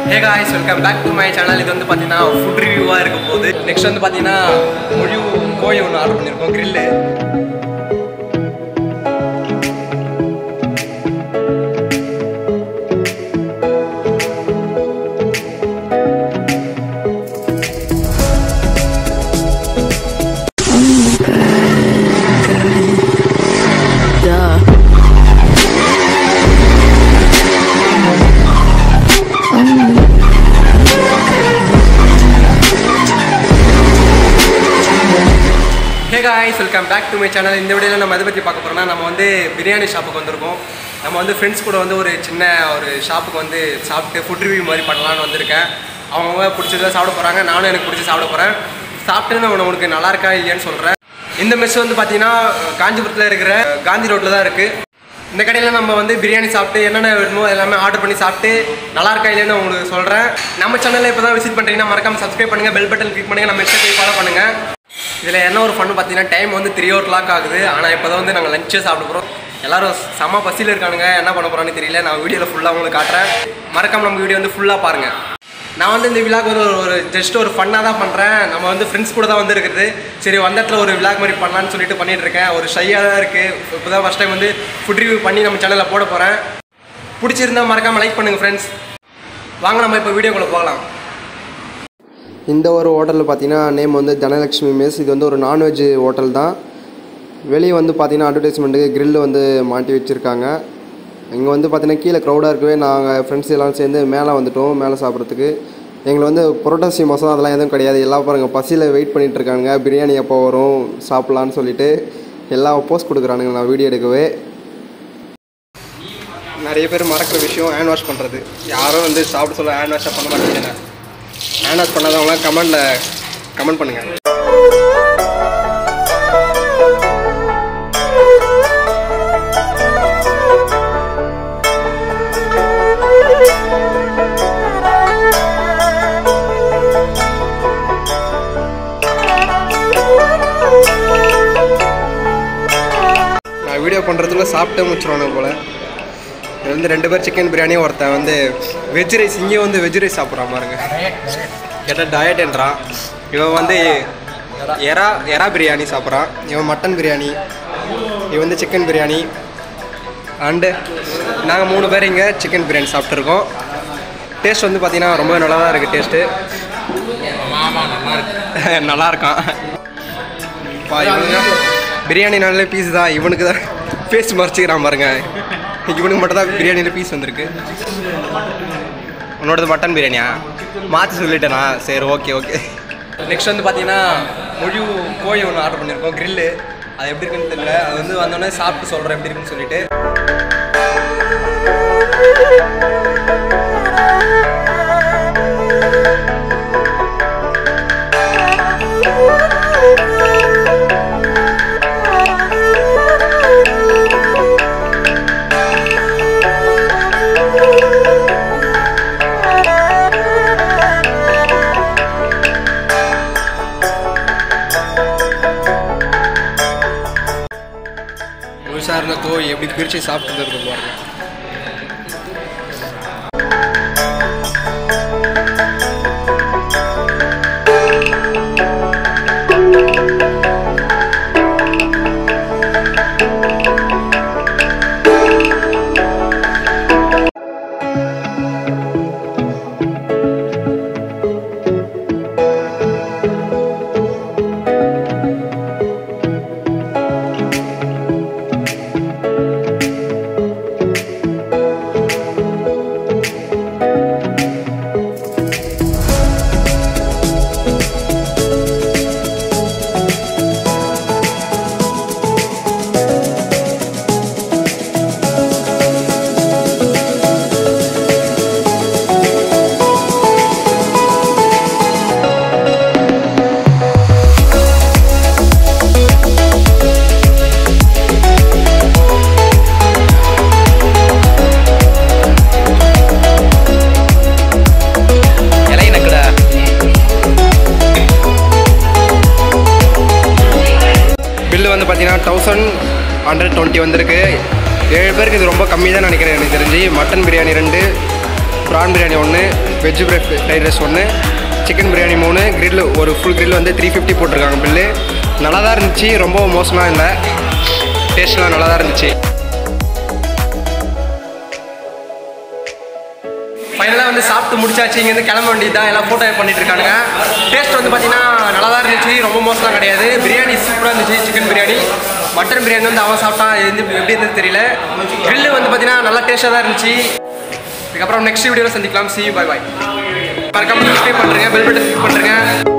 Hey guys welcome back to my channel இது வந்து பார்த்தீங்கன்னா ஃபுட் ரிவ்யூவாக இருக்க போகுது நெக்ஸ்ட் வந்து பார்த்தீங்கன்னா மொழி கோழி ஒன்று ஆர்டர் பண்ணியிருக்கோம் grill Duh. Hey guys welcome back to my channel இந்த வீடியோவில் நம்ம எதை பற்றி பார்க்க போகிறோம்னா நம்ம வந்து பிரியாணி ஷாப்புக்கு வந்திருக்கோம் நம்ம வந்து ஃப்ரெண்ட்ஸ் கூட வந்து ஒரு சின்ன ஒரு ஷாப்புக்கு வந்து சாப்பிட்டு ஃபுட் ரிவ்யூ மாதிரி பண்ணலான்னு வந்திருக்கேன் அவங்க பிடிச்சதை சாப்பிட போகிறாங்க நானும் எனக்கு பிடிச்சி சாப்பிட போகிறேன் சாப்பிட்டு நான் உனக்கு நல்லா இருக்கா இல்லையான்னு சொல்கிறேன் இந்த மெஸ் வந்து பார்த்தீங்கன்னா காஞ்சிபுரத்தில் இருக்கிற காந்தி ரோட்டில் தான் இருக்குது இந்த கடையில் நம்ம வந்து பிரியாணி சாப்பிட்டு என்னென்ன வேணுமோ எல்லாமே ஆர்டர் பண்ணி சாப்பிட்டு நல்லா இருக்கா இல்லைன்னு உங்களுக்கு சொல்கிறேன் நம்ம சேனலில் இப்போ தான் விசிட் பண்ணுறீங்கன்னா மறக்காம சப்ஸ்கிரைப் பண்ணுங்கள் பெல் பட்டன் கிளிக் பண்ணுங்கள் நம்ம இன்ஸ்டா ஃபாலோ பண்ணுங்கள் இதில் என்ன ஒரு ஃபன்னு பார்த்தீங்கன்னா டைம் வந்து த்ரீ ஓ கிளாக் ஆகுது ஆனால் இப்போ தான் வந்து நாங்கள் லஞ்சே சாப்பிட போகிறோம் எல்லாரும் செம்ம பசியில் இருக்கானுங்க என்ன பண்ண போகிறோன்னு தெரியல நான் வீடியோவில் ஃபுல்லாக உங்களுக்கு காட்டுறேன் மறக்காம நம்ம வீடியோ வந்து ஃபுல்லாக பாருங்கள் நான் வந்து இந்த விழாக்கு வந்து ஒரு ஒரு ஜஸ்ட் ஒரு ஃபன்னாக தான் பண்ணுறேன் நம்ம வந்து ஃப்ரெண்ட்ஸ் கூட தான் வந்து இருக்குது சரி வந்த இடத்துல ஒரு விழாக் மாதிரி பண்ணலான்னு சொல்லிட்டு பண்ணிட்டு இருக்கேன் ஒரு ஷையாக தான் இருக்குது இப்போ தான் ஃபஸ்ட் டைம் வந்து ஃபுட் ரிவ்யூ பண்ணி நம்ம சேனலில் போட போகிறேன் பிடிச்சிருந்தா மறக்காமல் லைக் பண்ணுங்கள் ஃப்ரெண்ட்ஸ் வாங்க நம்ம இப்போ வீடியோக்குள்ளே போகலாம் இந்த ஒரு ஹோட்டலில் பார்த்தீங்கன்னா நேம் வந்து தனலக்ஷ்மி மெஸ் இது வந்து ஒரு நான்வெஜ் ஹோட்டல் தான் வெளியே வந்து பார்த்தீங்கன்னா அட்வர்டைஸ்மெண்ட்டுக்கு grill வந்து மாட்டி வச்சுருக்காங்க இங்கே வந்து பார்த்தீங்கன்னா கீழே க்ரௌடாக இருக்கவே நாங்கள் ஃப்ரெண்ட்ஸ் எல்லாம் சேர்ந்து மேலே வந்துட்டோம் மேலே சாப்பிட்றதுக்கு எங்களை வந்து புரோட்டாசி மசாலா அதெல்லாம் எதுவும் கிடையாது எல்லாம் பாருங்கள் பசியில் வெயிட் பண்ணிட்டு இருக்காங்க பிரியாணி எப்போ வரும் சாப்பிட்லான்னு சொல்லிட்டு எல்லாம் போஸ்ட் கொடுக்குறானுங்க நான் வீடியோ எடுக்கவே நிறைய பேர் மறக்கிற விஷயம் ஹேண்ட் வாஷ் பண்ணுறது யாரும் வந்து சாப்பிட சொல்ல ஹேண்ட் வாஷாக பண்ண மாட்டேங்கிறாங்க ஹேண்ட் வாஷ் பண்ணாதவங்களாம் கமெண்டில் கமெண்ட் பண்ணுங்கள் நான் வீடியோ பண்ணுறதுக்குள்ள சாப்பிட்டே முடிச்சிருவானு போல் இது வந்து ரெண்டு பேர் சிக்கன் பிரியாணி ஒருத்தன் வந்து வெஜ் ரைஸ் இங்கே வந்து வெஜ் ரைஸ் சாப்பிட்றான் பாருங்க கேட்டால் டயட்ன்றான் இவன் வந்து எறா எறா பிரியாணி சாப்பிட்றான் இவன் மட்டன் பிரியாணி இவன் வந்து சிக்கன் பிரியாணி அண்டு நாங்கள் மூணு பேர் இங்கே சிக்கன் பிரியாணி சாப்பிட்ருக்கோம் டேஸ்ட் வந்து பார்த்தீங்கன்னா ரொம்ப நல்லா தான் இருக்குது டேஸ்ட்டு நல்லா இருக்கான் பா இவனுங்க பிரியாணினாலே பீஸ் தான் இவனுக்கு தான் பேஸ்ட் மறைச்சிக்கிறான் பாருங்க இவனுக்கு மட்டும் தான் பிரியாணியில் பீஸ் வந்திருக்கு உன்னோடது மட்டன் பிரியாணியா மாற்றி சொல்லிட்டேனா சரி ஓகே ஓகே நெக்ஸ்ட் வந்து பார்த்தீங்கன்னா முழு கோழி ஒன்று ஆர்டர் பண்ணியிருக்கோம் கிரில்லு அது எப்படி இருக்குன்னு தெரியல அது வந்து வந்தோடனே சாப்பிட்டு சொல்கிறேன் எப்படி இருக்குன்னு சொல்லிட்டு முழுசாக இருந்த கோழி எப்படி பிரித்து சாப்பிட்டு இருக்கு பாருங்க பில்லு வந்து பார்த்தீங்கன்னா தௌசண்ட் ஹண்ட்ரட் டுவெண்ட்டி வந்திருக்கு ஏழு பேருக்கு இது ரொம்ப கம்மி தான் நினைக்கிறேன் எனக்கு தெரிஞ்சு மட்டன் பிரியாணி ரெண்டு ப்ரான் பிரியாணி ஒன்று வெஜ் ஃப்ரைட் ரைஸ் ஒன்று சிக்கன் பிரியாணி மூணு grill ஒரு ஃபுல் grill வந்து த்ரீ ஃபிஃப்டி போட்டிருக்காங்க பில்லு நல்லா தான் இருந்துச்சு ரொம்ப மோசமாக இல்லை டேஸ்ட்லாம் நல்லா தான் இருந்துச்சு ஃபைனலாக வந்து சாப்பிட்டு முடிச்சாச்சு இங்கேருந்து கிளம்ப வேண்டியது தான் எல்லாம் ஃபோட்டோ பண்ணிட்டு இருக்காங்க டேஸ்ட் வந்து பார்த்தீங்கன்னா நல்லா தான் இருந்துச்சு ரொம்ப மோசம்லாம் கிடையாது பிரியாணி சூப்பராக இருந்துச்சு சிக்கன் பிரியாணி மட்டன் பிரியாணி வந்து அவன் சாப்பிட்டான் எது எப்படி இருந்தது தெரியல grill வந்து பார்த்தீங்கன்னா நல்லா டேஸ்ட்டாக தான் இருந்துச்சு இதுக்கப்புறம் நெக்ஸ்ட் வீடியோவில் சந்திக்கலாம் சி பாய் பாய் மறக்காம சப்ஸ்கிரைப் பண்ணுறேங்க பெல் பட்டன் கிளிக் பண்ணுறேங்க